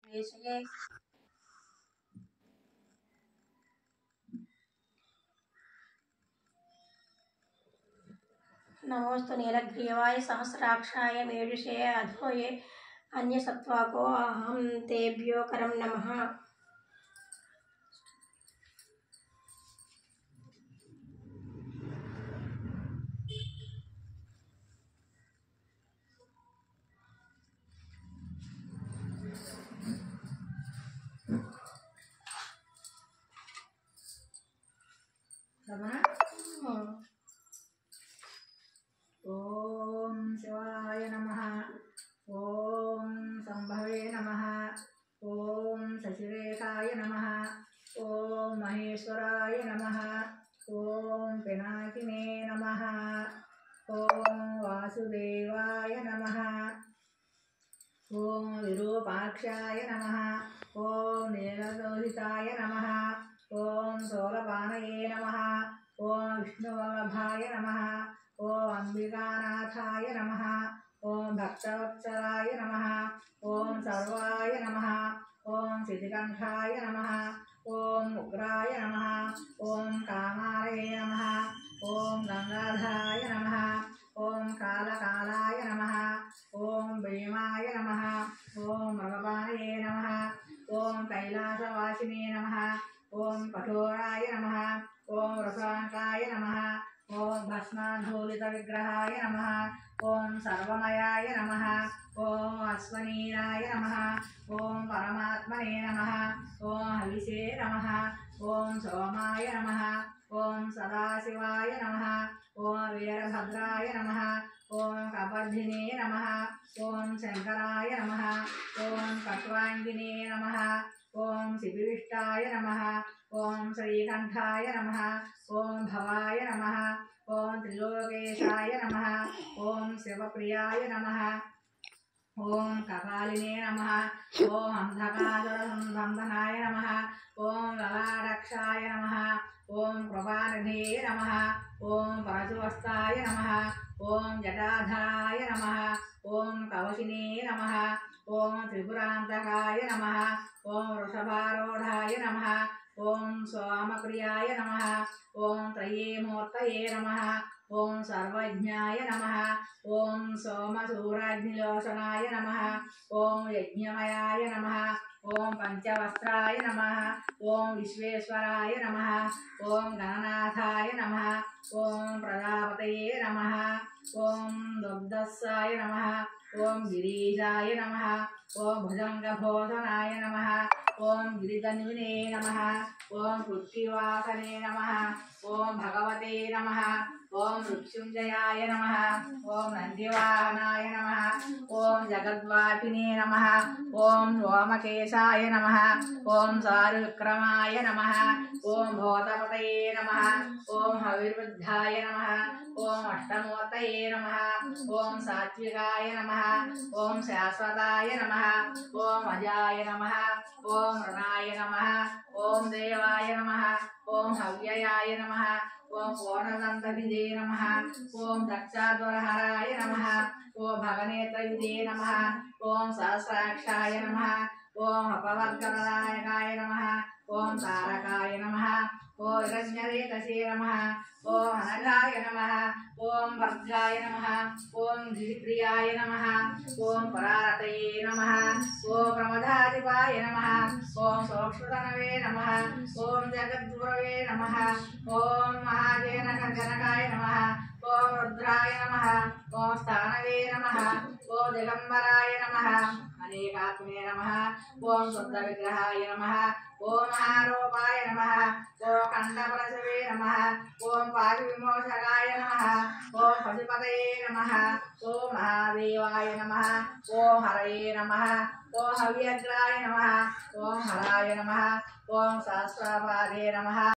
प्रेषये नमोऽस्तु नीलग्रीवाय सहस्राक्षाय मेढुषे अधोये अन्यसत्त्वाको अहं तेभ्यो करं नमः రమణ Hmm. ఓం శివాయ నమ ఓం సంభవే నమ ఓం శశిరేఖాయ నమ ఓం మహేశ్వరాయ నమ ఓం పినాకినే నమ ఓం వాసుదేవాయ నమ ఓం విరూపాక్షాయ నమ ఓం నీలలోహితాయ నమ ఓం శూలపానయే నమ ఓం విష్ణువల్లభాయ నమ ఓం అంబికానాథాయ నమ ఓం భక్తవత్సలాయ నమ ఓం సర్వాయ నమ ఓం శితికంఠాయ నమ ఓం ఉగ్రాయ నమ ఓం కామాలయ నమ ఓం గంగాధరాయ నమ ఓం కాలకాలాయ నమ ఓం భీమాయ నమ ఓం మృగపానయే నమ ఓం కైలాసవాసినే నమ ఓం కఠోరాయ నమ ఓం రసాంకాయ నమ ఓం భస్మాధూలిత విగ్రహాయ నమ ఓం సర్వమయాయ నమ ఓం అశ్వనీరాయ నమ ఓం పరమాత్మనే నమ ఓం హవిషే నమ ఓం సోమాయ నమ ఓం సదాశివాయ నమ ఓం వీరభద్రాయ నమ ఓం కపర్ధినే నమ ఓం శంకరాయ నమ ఓం కట్వాంగినే నమ ఓం శిబివిష్టాయ నమ ఓం శ్రీకంఠాయ నమ ఓం భవాయ నమ ఓం త్రిలోకేశాయ నమ ఓం శివప్రియాయ నమ ఓం కపాలినే నమ ఓం అంధకాసురసంబంధనాయ నమ ఓం లలాడక్షాయ నమ ఓం కృపానిధే నమ ఓం పరశువస్తాయ నమ ఓం జటాధరాయ నమ ఓం కవచినే నమ ఓం త్రిపురాంతకాయ నమ ఓం వృషభారూఢాయ నమ ఓం సోమప్రియాయ నమ ఓం త్రయేమూర్తయే నమ ఓం సర్వజ్ఞాయ నమ ఓం సోమసూరాగ్నిలోచనాయ నమ ఓం యజ్ఞమయాయ నమ ఓం పంచవస్త్రాయ నమ ఓం విశ్వేశ్వరాయ నమ ఓం గణనాథాయ నమ ఓం ప్రజాపతయే నమ ఓం దుగ్ధస్సాయ నమ ఓం గిరీశాయ నమ ఓం భుజంగభోజనాయ నమ ఓం గిరిధన్వినే నమ ఓం పృథ్వీవాసనే నమ ఓం భగవతే నమ ఓం మృత్యుంజయాయ నమ ఓం నందివాహనాయ నమ ఓం జగద్వాపినే నమ ఓం ఓమకేశాయ నమ ఓం సారువిక్రమాయ నమ ఓం భూతపతయే నమ ఓం హవిర్బుద్ధాయ నమ ఓం అష్టమూర్తయే నమ ఓం సాత్వికాయ నమ ఓం శాశ్వతాయ నమ ఓం అజాయ నమ ఓం రుణాయ నమ ఓం దేవాయ నమ ఓం హవ్యయాయ నమ ఓం పూర్ణదంతవిదే నమ ఓం దక్షాధ్వరహరాయ నమ ఓం భగనేత్రయుదే నమ ఓం సహస్రాక్షాయ నమ ఓం అపవర్గనాయకాయ నమ ఓం తారకాయ నమ ఓం హిరణ్యరేతసే నమ ఓం అనఘాయ నమ ఓం భర్గాయ నమ ఓం గిరిప్రియాయ నమ ఓం పరారతయే నమ ఓం ప్రమదాధిపాయ నమ ఓం సూక్ష్మతనవే నమ ఓం జగద్గురవే నమ ఓం మహాజనక జనకాయ నమ ఓం రుద్రాయ నమ ఓం స్థానవే నమ ఓం దిగంబరాయ నమ అనేకాత్మే నమ ఓం శుద్ధ విగ్రహాయ నమ ఓం మహారూపాయ నమ ఓం ఖండపరశవే నమ ఓం పాది విమోచకాయ నమ ఓం పశుపతయే నమ ఓం మహాదేవాయ నమ ఓం హరయే నమ ఓం హవ్యగ్రాయ నమ ఓం హరాయ నమ ఓం సహస్రపాదే నమ